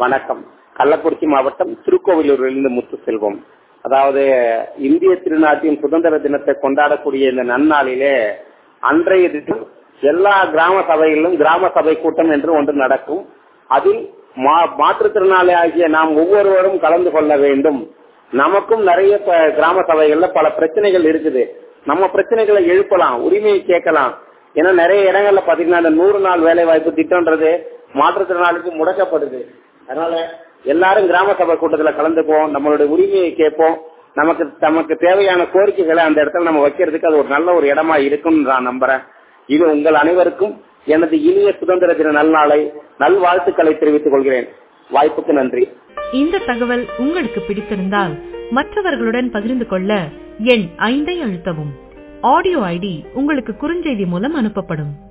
வணக்கம் கள்ளக்குறிச்சி மாவட்டம் திருக்கோவிலூரிலிருந்து முத்து செல்வம் அதாவது இந்திய திருநாட்டின் சுதந்திர தினத்தை கொண்டாடக்கூடிய இந்த நன்னாளிலே அன்றைய தினம் எல்லா கிராம சபைகளிலும் கிராம சபை கூட்டம் என்று ஒன்று நடக்கும் அதில் மா- மாற்றுத்திறனாளி ஆகிய நாம் ஒவ்வொருவரும் கலந்து கொள்ள வேண்டும் நமக்கும் நிறைய ப- கிராம சபைகள்ல பல பிரச்சனைகள் இருக்குது நம்ம பிரச்சனைகளை எழுப்பலாம் உரிமையை கேட்கலாம் ஏன்னா நிறைய இடங்கள்ல பாத்தீங்கன்னா இந்த நூறு நாள் வேலை வாய்ப்பு திட்டம்ன்றது மாற்றுத்திறனாளிக்கு முடக்கப்படுது அதனால எல்லாரும் கிராம சபை கூட்டத்துல கலந்துக்குவோம் நம்மளுடைய உரிமையை கேட்போம் நமக்கு நமக்கு தேவையான கோரிக்கைகளை அந்த இடத்துல நம்ம வைக்கிறதுக்கு அது ஒரு நல்ல ஒரு இடமா இருக்கும்னு நான் நம்புறேன் இது உங்கள் அனைவருக்கும் எனது இனிய சுதந்திர தின நல்நாளை நல்வாழ்த்துக்களை தெரிவித்துக் கொள்கிறேன் வாய்ப்புக்கு நன்றி இந்த தகவல் உங்களுக்கு பிடித்திருந்தால் மற்றவர்களுடன் பகிர்ந்து கொள்ள எண் ஐந்தை அழுத்தவும் ஆடியோ ஐடி உங்களுக்கு குறுஞ்செய்தி மூலம் அனுப்பப்படும்